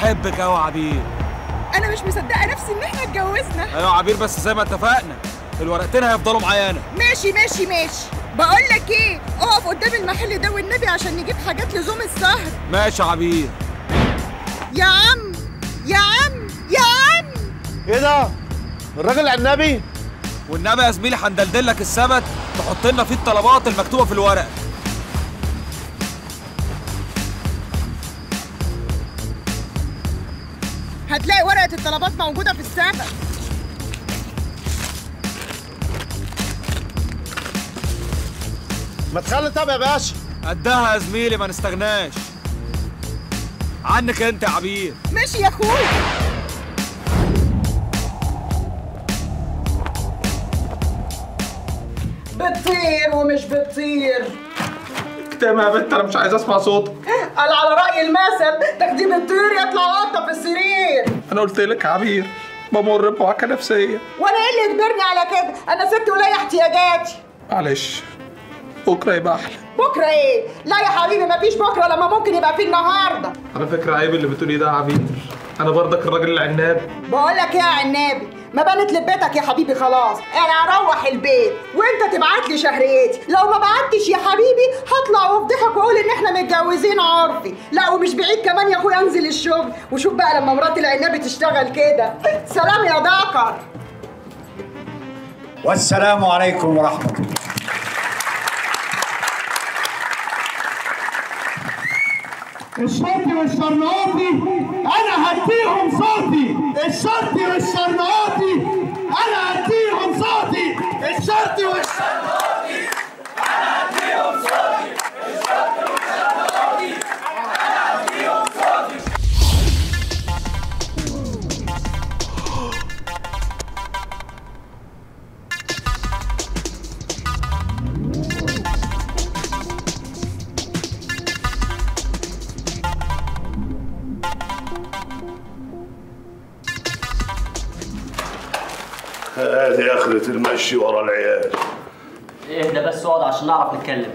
بحبك قوي يا عبير انا مش مصدقه نفسي ان احنا اتجوزنا ايوه يا عبير بس زي ما اتفقنا الورقتين هيفضلوا معايا انا ماشي ماشي ماشي بقول لك ايه اقف قدام المحل ده والنبي عشان نجيب حاجات لزوم السهر ماشي يا عبير يا عم يا عم يا عم ايه ده الراجل العنبي والنبي يا زميلي هندلدل لك السبت تحط لنا فيه الطلبات المكتوبه في الورق هتلاقي ورقه الطلبات موجوده في السبت ما تخلي طب يا باشا قدها يا زميلي ما نستغناش عنك انت يا عبير ماشي يا اخويا بتطير ومش بتطير اكتم يا بنت انا مش عايز اسمع صوتك قال على رأي المثل تاخديه بتطير يطلع قطة في السرير انا قلت لك يا عبير بمر بوعكه نفسيه وانا ايه اللي يجبرني على كده انا ست ولاقي احتياجاتي معلش بكره يبقى احلى بكره ايه لا يا حبيبي مفيش بكره لما ممكن يبقى في النهارده على فكره عيب اللي بتقوليه ده يا عبير انا برضك الراجل العناب بقول لك ايه يا عنابي ما بنت لبيتك يا حبيبي خلاص انا هروح البيت وانت تبعت لي شهريتي لو ما بعتش يا حبيبي هطلع وافضحك واقول ان احنا متجوزين عرفي لا ومش بعيد كمان يا اخويا انزل الشغل وشوف بقى لما مرات العنابي تشتغل كده سلام يا دكر والسلام عليكم ورحمة الله الشرطي والشرناطي انا هديهم صوتي الشرطي والشرناطي انا هديهم صوتي الشرطي والشرناطي هذه اخرة المشي ورا العيال اهدى بس اقعد عشان نعرف نتكلم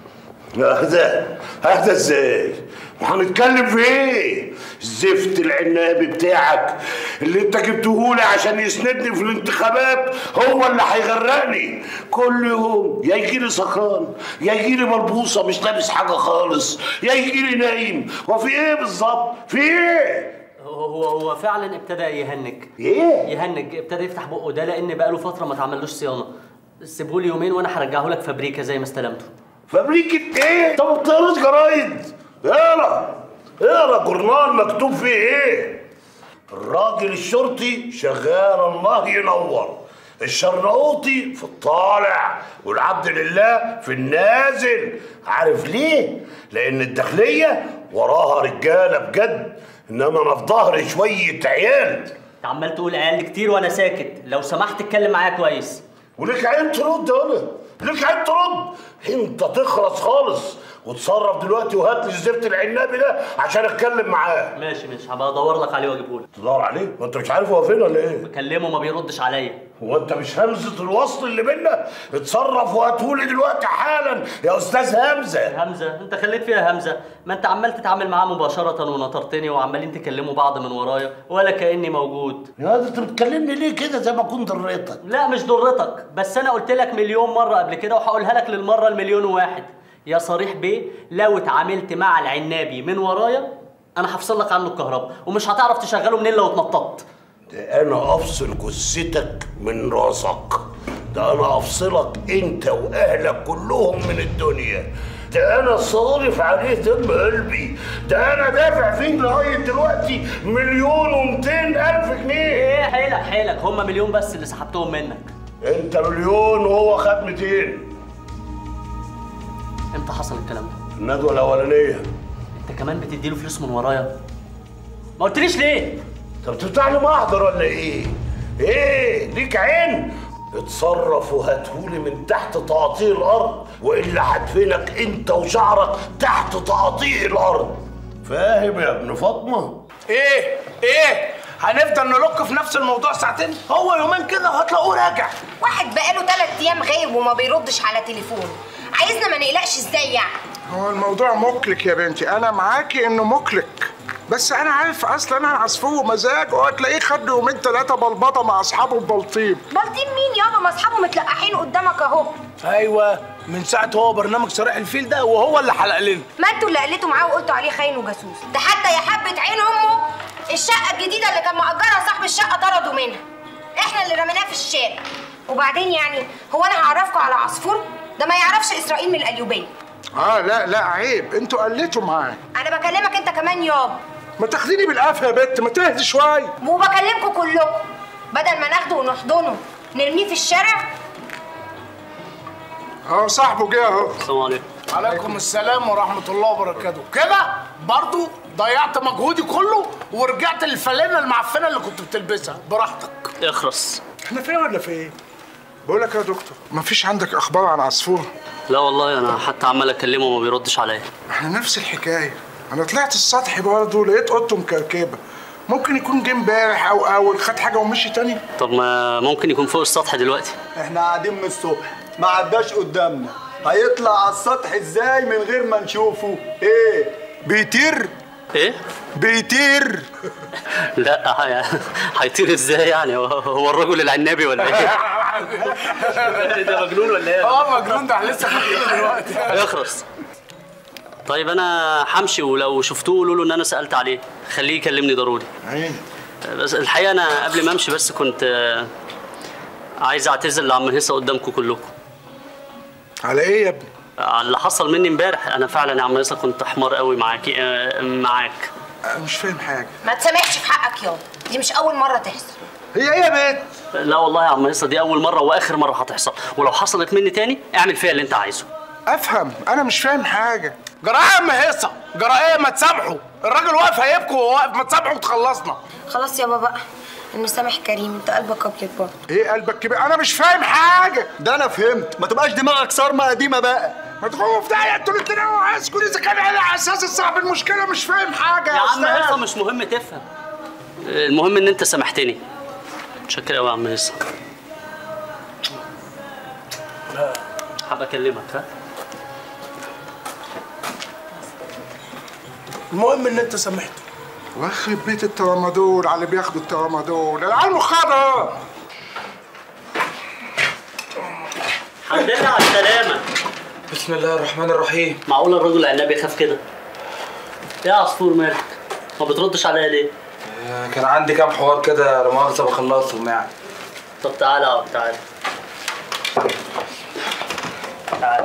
اهدى اهدى ازاي؟ وهنتكلم في ايه؟ الزفت العنابي بتاعك اللي انت جبتهولي عشان يسندني في الانتخابات هو اللي هيغرقني كل يوم يا يجيلي سكران يا يجيلي ملبوسه مش لابس حاجه خالص يا يجيلي نايم وفي ايه بالظبط؟ في ايه؟ هو هو هو فعلا ابتدى يهنج ايه؟ يهنج ابتدى يفتح بقه ده لان بقاله فتره ما اتعملوش صيانه سيبهولي يومين وانا هرجعه لك فابريكا زي ما استلمته فابريكة ايه؟ طب ما بتقراش جرايد اقرا اقرا جورنال مكتوب فيه ايه؟ الراجل الشرطي شغال الله ينور الشرنقوطي في الطالع والعبد لله في النازل عارف ليه؟ لأن الداخلية وراها رجالة بجد إنما أنا في ظهري شوية عيال انت عمال تقول عيال كتير وانا ساكت لو سمحت اتكلم معايا كويس وليك عين ترد انا ليك عين ترد انت تخلص خالص وتصرف دلوقتي وهات لي الزفت العنابي ده عشان اتكلم معاه ماشي ماشي هبقى ادور لك عليه واجيبه لك تدور عليه ما انت مش عارف هو فين ولا ايه بكلمه ما بيردش عليا هو انت مش همزه الوصل اللي بينا اتصرف وهاتهولي دلوقتي حالا يا استاذ همزه همزه انت خليت فيها همزه ما انت عمال تتعامل معاه مباشره ونطرتني وعمالين تكلموا بعض من ورايا ولا كاني موجود يا ده انت بتكلمني ليه كده زي ما كنت ضريتك لا مش ضرتك بس انا قلت لك مليون مره قبل كده وهقولها لك للمره المليون وواحد يا صريح بيه لو اتعاملت مع العنابي من ورايا انا هفصل لك عنه الكهرباء ومش هتعرف تشغله منين لو اتنططت ده انا افصل جثتك من راسك ده انا افصلك انت واهلك كلهم من الدنيا ده انا صارف عليه دم قلبي ده انا دافع فيه لغايه دلوقتي مليون ومتين الف جنيه ايه حيلك حيلك هم مليون بس اللي سحبتهم منك انت مليون وهو خد 200 امتى حصل الكلام ده الندوه الاولانيه انت كمان بتديله فلوس من ورايا ما قلتليش ليه انت بتفتح لي محضر ولا ايه؟ ايه؟ ليك عين؟ اتصرف وهاتهولي من تحت تقاطيع الارض والا هدفنك انت وشعرك تحت تقاطيع الارض فاهم يا ابن فاطمه؟ ايه ايه هنفضل نلق في نفس الموضوع ساعتين هو يومين كده هتلاقوه راجع واحد بقاله ثلاث ايام غايب وما بيردش على تليفونه عايزنا ما نقلقش ازاي يعني هو الموضوع مقلق يا بنتي انا معاكي انه مقلق بس انا عارف اصلا انا عصفور مزاج وهتلاقيه خد يومين ثلاثه بلبطه مع اصحابه في بلطيم بلطيم مين يابا ما اصحابه متلقحين قدامك اهو ايوه من ساعه هو برنامج صريح الفيل ده وهو اللي حلق لنا ما انتوا اللي قلتوا معاه وقلتوا عليه خاين وجاسوس ده حتى يا حبه عين امه الشقه الجديده اللي كان مأجرها صاحب الشقه طردوا منها احنا اللي رميناه في الشارع وبعدين يعني هو انا هعرفكم على عصفور ده ما يعرفش اسرائيل من القليوبيه اه لا لا عيب انتوا قلتوا معاه انا بكلمك انت كمان يابا ما تاخديني بالقفا يا بت ما تهدي شويه وبكلمكم كلكم بدل ما ناخده ونحضنه نرميه في الشارع اه صاحبه جه اهو السلام عليكم عليكم السلام ورحمه الله وبركاته كده برضو ضيعت مجهودي كله ورجعت للفانلة المعفنه اللي كنت بتلبسها براحتك اخرس احنا فين ولا فين بقول لك يا دكتور ما فيش عندك اخبار عن عصفور لا والله انا حتى عمال اكلمه وما بيردش عليا احنا نفس الحكايه انا طلعت السطح برضه لقيت اوضته مكركبه ممكن يكون جه امبارح او اول خد حاجه ومشي تاني طب ما ممكن يكون فوق السطح دلوقتي احنا قاعدين من الصبح ما عداش قدامنا هيطلع على السطح ازاي من غير ما نشوفه ايه بيطير ايه بيطير لا هي- هيطير ازاي يعني هو- هو الرجل العنابي ولا ايه ده مجنون ولا ايه اه مجنون ده لسه فاكرينه دلوقتي اخرس طيب انا همشي ولو شفتوه قولوا له ان انا سالت عليه خليه يكلمني ضروري عين بس الحقيقه انا قبل ما امشي بس كنت آه، عايز اعتذر لعم هيصه قدامكم كلكم على ايه يا ابني على اللي حصل مني امبارح انا فعلا يا عم هيصه كنت حمار قوي معاكي آه، معاك أنا مش فاهم حاجه ما تسامحش في حقك يابا دي مش اول مره تحصل هي ايه يا بت لا والله يا عم هيصه دي اول مره واخر مره هتحصل ولو حصلت مني تاني اعمل فيها اللي انت عايزه افهم انا مش فاهم حاجه جرايه يا ام هيصه جرايه ما تسامحوا الراجل واقف هيبكي وهو واقف ما تسامحوا وتخلصنا خلاص يابا بقى المسامح كريم انت قلبك ابيض برضه ايه قلبك كبير انا مش فاهم حاجه ده انا فهمت ما تبقاش دماغك صارمه قديمه بقى ما تخوفوا في داهيه انتوا الاثنين عايزكم اذا كان على اساس صاحب المشكله مش فاهم حاجه يا عم أستاذ. هيصه مش مهم تفهم المهم ان انت سامحتني متشكر قوي يا عم هيصه حابب اكلمك ها المهم ان انت سامحته واخرب بيت الترامادول على اللي بياخدوا الترامادول العيال مخاضه الحمد لله على السلامه بسم الله الرحمن الرحيم معقول الرجل العنابي يخاف كده يا عصفور مالك ما بتردش عليا ليه آه، كان عندي كام حوار كده لا مؤاخذه بخلصهم يعني طب تعالى اقعد تعالى تعالى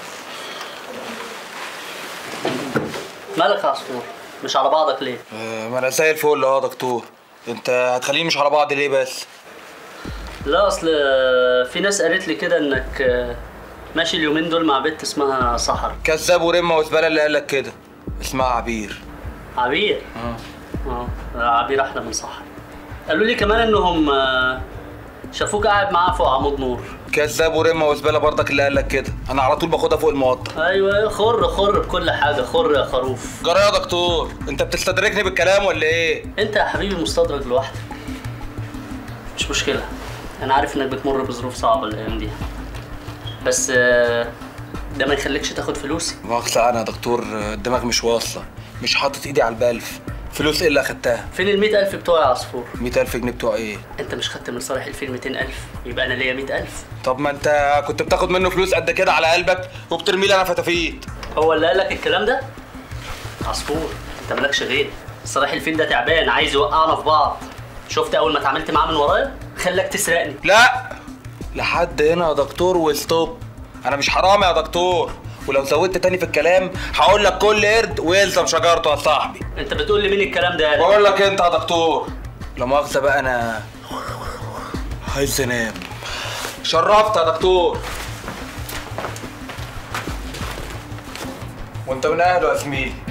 مالك يا عصفور مش على بعضك ليه آه، ما انا زي الفل اهو يا دكتور انت هتخليني مش على بعض ليه بس لا اصل في ناس قالت لي كده انك ماشي اليومين دول مع بنت اسمها سحر كذاب ورمه وزباله اللي قال لك كده اسمها عبير عبير اه عبير احلى من سحر قالوا لي كمان انهم آه، شافوك قاعد معاها فوق عمود نور كذاب ورمه وزباله برضك اللي قال لك كده انا على طول باخدها فوق الموطأ ايوه خر خر بكل حاجه خر يا خروف جرى يا دكتور انت بتستدركني بالكلام ولا ايه انت يا حبيبي مستدرج لوحدك مش مشكله انا عارف انك بتمر بظروف صعبه الايام دي بس آه، ده ما يخليكش تاخد فلوسي مؤاخذة انا يا دكتور آه، الدماغ مش واصله مش حاطط ايدي على البلف فلوس ايه اللي اخدتها فين ال ألف بتوعي يا عصفور 100000 جنيه بتوع ايه انت مش خدت من صالح الفيل 200000 يبقى انا ليا 100000 طب ما انت كنت بتاخد منه فلوس قد كده على قلبك وبترمي لي انا فتافيت هو اللي قالك الكلام ده عصفور انت مالكش غير صالح الفيل ده تعبان عايز يوقعنا في بعض شفت اول ما اتعاملت معاه من ورايا خلاك تسرقني لا لحد هنا يا دكتور وستوب انا مش حرامي يا دكتور ولو زودت تاني في الكلام هقول لك كل قرد ويلزم شجرته يا صاحبي انت بتقول لي مين الكلام ده بقول لك انت يا دكتور لا مؤاخذة بقى انا عايز انام شرفت يا دكتور وانت من اهله يا زميلي